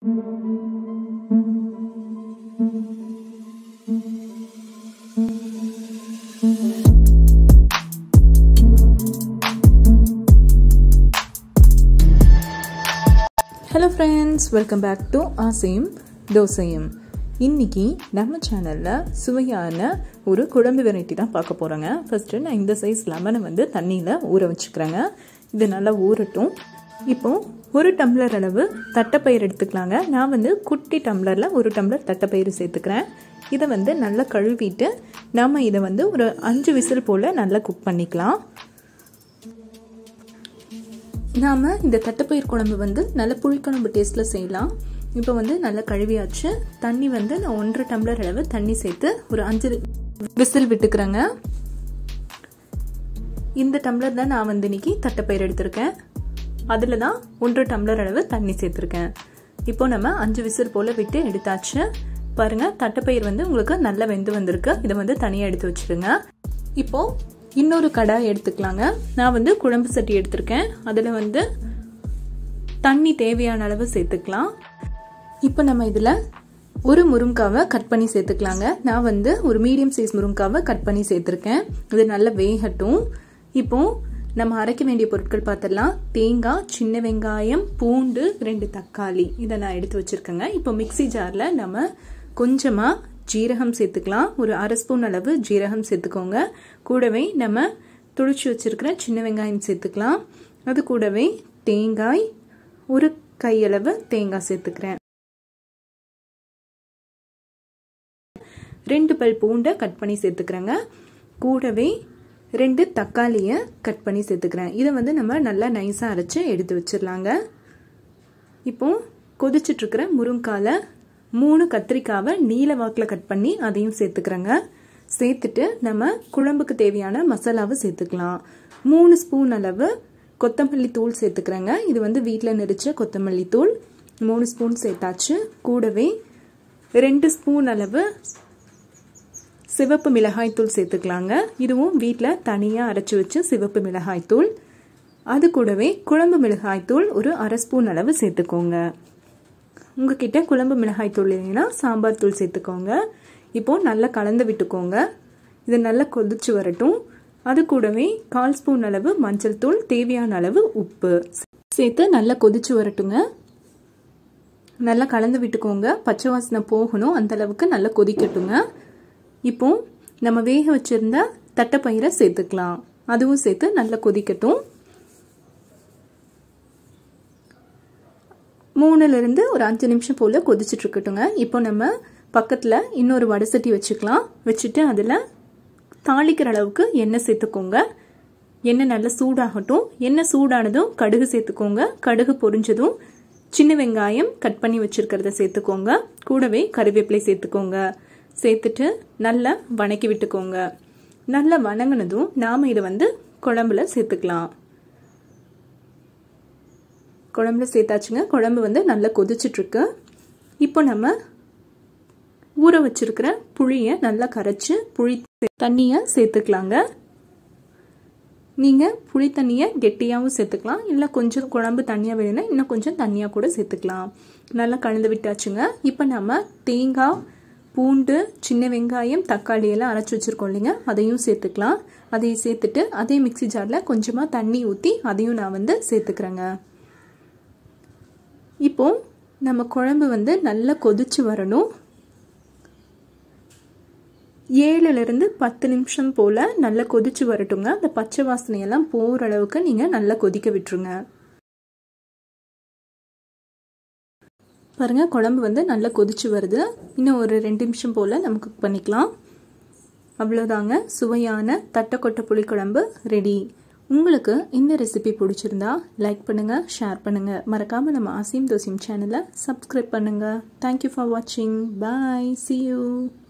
hello friends welcome back to ஆசையும் தோசையும் இன்னைக்கு நம்ம சேனலில் சுவையான ஒரு குழம்பு வெரைட்டி தான் பார்க்க போகிறோங்க ஃபஸ்ட்டு நான் இந்த சைஸ் லெமனை வந்து தண்ணியில் ஊற வச்சுக்கிறேங்க இது நல்லா ஊறட்டும் இப்போது ஒரு டம்ளர் அளவு தட்டைப்பயிர் எடுத்துக்கலாங்க நான் வந்து குட்டி டம்ளரில் ஒரு டம்ளர் தட்டைப்பயிறு சேர்த்துக்கிறேன் இதை வந்து நல்லா கழுவிட்டு நாம் இதை வந்து ஒரு அஞ்சு விசில் போல் நல்லா குக் பண்ணிக்கலாம் நாம் இந்த தட்டைப்பயிர் குழம்பு வந்து நல்ல புளிக்குழம்பு டேஸ்ட்டில் செய்யலாம் இப்போ வந்து நல்லா கழுவியாச்சு தண்ணி வந்து நான் ஒன்றரை டம்ளர் அளவு தண்ணி சேர்த்து ஒரு அஞ்சு விசில் விட்டுக்கிறேங்க இந்த டம்ளர் தான் நான் வந்து இன்னைக்கு தட்டைப்பயிர் எடுத்திருக்கேன் அதில் தான் ஒன்றரை டம்ளர் அளவு தண்ணி சேர்த்துருக்கேன் இப்போ நம்ம அஞ்சு விசில் போல் விட்டு எடுத்தாச்சு பாருங்கள் தட்டைப்பயிர் வந்து உங்களுக்கு நல்லா வெந்து வந்திருக்கு இதை வந்து தனியாக எடுத்து வச்சுருங்க இப்போது இன்னொரு கடாய் எடுத்துக்கலாங்க நான் வந்து குழம்பு சட்டி எடுத்திருக்கேன் அதில் வந்து தண்ணி தேவையான அளவு சேர்த்துக்கலாம் இப்போ நம்ம இதில் ஒரு முருங்காவை கட் பண்ணி சேர்த்துக்கலாங்க நான் வந்து ஒரு மீடியம் சைஸ் முருங்காவை கட் பண்ணி சேர்த்துருக்கேன் இது நல்லா வேகட்டும் இப்போ நம்ம அரைக்க வேண்டிய பொருட்கள் பார்த்துடலாம் தேங்காய் சின்ன வெங்காயம் பூண்டு ரெண்டு தக்காளி இதை நான் எடுத்து வச்சுருக்கேங்க இப்போ மிக்சி ஜாரில் நம்ம கொஞ்சமாக ஜீரகம் சேர்த்துக்கலாம் ஒரு அரை ஸ்பூன் அளவு ஜீரகம் சேர்த்துக்கோங்க கூடவே நம்ம துளிச்சு வச்சிருக்கிற சின்ன வெங்காயம் சேர்த்துக்கலாம் அது கூடவே தேங்காய் ஒரு கையளவு தேங்காய் சேர்த்துக்கிறேன் ரெண்டு பல் பூண்டை கட் பண்ணி சேர்த்துக்கிறேங்க கூடவே ரெண்டு தக்காளியை கட் பண்ணி சேர்த்துக்கிறேன் இதை வந்து நம்ம நல்லா நைஸாக அரைச்சி எடுத்து வச்சிடலாங்க இப்போ கொதிச்சிட்ருக்கிற முருங்கால மூணு கத்திரிக்காவை நீல வாக்கில் கட் பண்ணி அதையும் சேர்த்துக்கிறேங்க சேர்த்துட்டு நம்ம குழம்புக்கு தேவையான மசாலாவை சேர்த்துக்கலாம் மூணு ஸ்பூன் அளவு கொத்தமல்லி தூள் சேர்த்துக்கிறேங்க இது வந்து வீட்டில் நெரிச்ச கொத்தமல்லி தூள் மூணு ஸ்பூன் சேர்த்தாச்சு கூடவே ரெண்டு ஸ்பூன் அளவு சிவப்பு மிளகாய் தூள் சேர்த்துக்கலாங்க இதுவும் வீட்டில் தனியாக அரைச்சி வச்சு சிவப்பு மிளகாய் தூள் அது கூடவே குழம்பு மிளகாய் தூள் ஒரு அரை ஸ்பூன் அளவு சேர்த்துக்கோங்க உங்ககிட்ட குழம்பு மிளகாய் தூள் இல்லைன்னா சாம்பார் தூள் சேர்த்துக்கோங்க இப்போது நல்லா கலந்து விட்டுக்கோங்க இது நல்லா கொதிச்சு வரட்டும் அது கூடவே கால் ஸ்பூன் அளவு மஞ்சள் தூள் தேவையான அளவு உப்பு சேர்த்து நல்லா கொதிச்சு வரட்டுங்க நல்லா கலந்து விட்டுக்கோங்க பச்சை வாசனை போகணும் அந்த அளவுக்கு நல்லா கொதிக்கட்டுங்க இப்போ நம்ம வேக வச்சிருந்த தட்டைப்பயிரை சேர்த்துக்கலாம் அதுவும் சேர்த்து நல்லா கொதிக்கட்டும் மூணுலேருந்து ஒரு அஞ்சு நிமிஷம் போல் கொதிச்சுட்டு இருக்கட்டுங்க இப்போ நம்ம பக்கத்தில் இன்னொரு வடசட்டி வச்சுக்கலாம் வச்சுட்டு அதில் தாளிக்கிற அளவுக்கு எண்ணெய் சேர்த்துக்கோங்க எண்ணெய் நல்லா சூடாகட்டும் எண்ணெய் சூடானதும் கடுகு சேர்த்துக்கோங்க கடுகு பொரிஞ்சதும் சின்ன வெங்காயம் கட் பண்ணி வச்சுருக்கிறத சேர்த்துக்கோங்க கூடவே கருவேப்பிலை சேர்த்துக்கோங்க சேர்த்துட்டு நல்லா வணக்கி விட்டுக்கோங்க நல்லா வணங்கினதும் நாம் இதை வந்து குழம்புல சேர்த்துக்கலாம் குழம்புல சேர்த்தாச்சுங்க குழம்பு வந்து நல்லா கொதிச்சிட்ருக்கு இப்போ நம்ம ஊற வச்சிருக்கிற புளியை நல்லா கரைச்சி புளி தண்ணியை சேர்த்துக்கலாங்க நீங்கள் புளி தண்ணியை கெட்டியாகவும் சேர்த்துக்கலாம் இல்லை கொஞ்சம் குழம்பு தண்ணியாக வேணும்னா இன்னும் கொஞ்சம் தண்ணியாக கூட சேர்த்துக்கலாம் நல்லா கலந்து விட்டாச்சுங்க இப்போ நம்ம தேங்காய் பூண்டு சின்ன வெங்காயம் தக்காளி எல்லாம் அரைச்சி வச்சுருக்கோம் இல்லைங்க அதையும் சேர்த்துக்கலாம் அதையும் சேர்த்துட்டு அதே மிக்சி ஜாரில் கொஞ்சமாக தண்ணி ஊற்றி அதையும் நான் வந்து சேர்த்துக்கிறேங்க இப்போ நம்ம குழம்பு வந்து நல்லா கொதிச்சு வரணும் ஏழுலேருந்து பத்து நிமிஷம் போல் நல்லா கொதிச்சு வரட்டுங்க அந்த பச்சை வாசனையெல்லாம் போகிற அளவுக்கு நீங்கள் நல்லா கொதிக்க விட்டுருங்க பாருங்கள் குழம்பு வந்து நல்லா கொதிச்சு வருது இன்னும் ஒரு ரெண்டு நிமிஷம் போல் நம்ம குக் பண்ணிக்கலாம் அவ்வளோதாங்க சுவையான தட்டைக்கொட்டை புளிக்குழம்பு ரெடி உங்களுக்கு இந்த ரெசிபி பிடிச்சிருந்தா லைக் பண்ணுங்கள் ஷேர் பண்ணுங்கள் மறக்காமல் நம்ம ஆசிம் தோசிம் சேனலை சப்ஸ்கிரைப் பண்ணுங்கள் தேங்க்யூ ஃபார் வாட்சிங் பாய் சி யூ